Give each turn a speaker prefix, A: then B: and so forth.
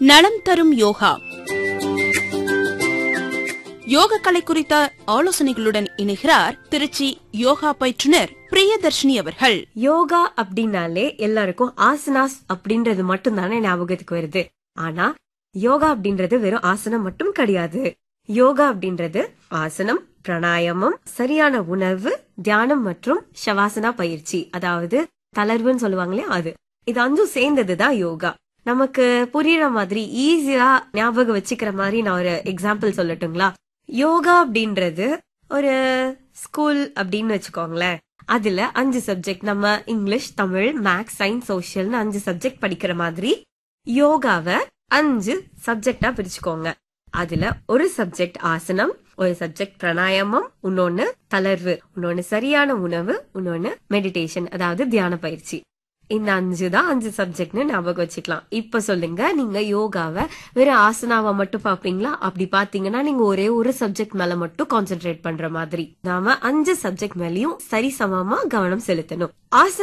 A: நலம் தரும் யோகா யோக கலை குறித்த ஆலோசனைகளுடன் இணைகிறார் திருச்சி யோகா பயிற்றுனர் பிரியதர்ஷினி அவர்கள்
B: யோகா அப்படின்னாலே எல்லாருக்கும் ஆசனாஸ் அப்படின்றது மட்டும் தானே ஞாபகத்துக்கு வருது ஆனா யோகா அப்படின்றது வெறும் ஆசனம் மட்டும் கிடையாது யோகா அப்படின்றது ஆசனம் பிராணாயாமம் சரியான உணவு தியானம் மற்றும் ஷவாசனா பயிற்சி அதாவது தளர்வுன்னு சொல்லுவாங்களே அது இது அஞ்சும் சேர்ந்ததுதான் யோகா நமக்கு புரியுற மாதிரி ஈஸியா ஞாபகம் வச்சுக்கிற மாதிரி நான் ஒரு எக்ஸாம்பிள் சொல்லட்டுங்களா யோகா அப்படின்றது ஒரு ஸ்கூல் அப்படின்னு வச்சுக்கோங்களேன் அதுல அஞ்சு சப்ஜெக்ட் நம்ம இங்கிலீஷ் தமிழ் மேக்ஸ் சயின்ஸ் சோஷியல்னு அஞ்சு சப்ஜெக்ட் படிக்கிற மாதிரி யோகாவை அஞ்சு சப்ஜெக்டா பிரிச்சுக்கோங்க அதுல ஒரு சப்ஜெக்ட் ஆசனம் ஒரு சப்ஜெக்ட் பிராணாயாமம் இன்னொன்னு தளர்வு இன்னொன்னு சரியான உணவு இன்னொன்னு மெடிடேஷன் அதாவது தியான பயிற்சி இந்த அஞ்சு தான் அஞ்சு சப்ஜெக்ட்னு ஞாபகம் வச்சுக்கலாம் இப்ப சொல்லுங்க நீங்க யோகாவை வெறும் ஆசனாவை மட்டும் பாப்பீங்களா அப்படி பாத்தீங்கன்னா நீங்க ஒரே ஒரு சப்ஜெக்ட் மேல மட்டும் கான்சென்ட்ரேட் பண்ற மாதிரி நாம அஞ்சு சப்ஜெக்ட் மேலயும் சரிசமமா கவனம் செலுத்தணும் ஆசன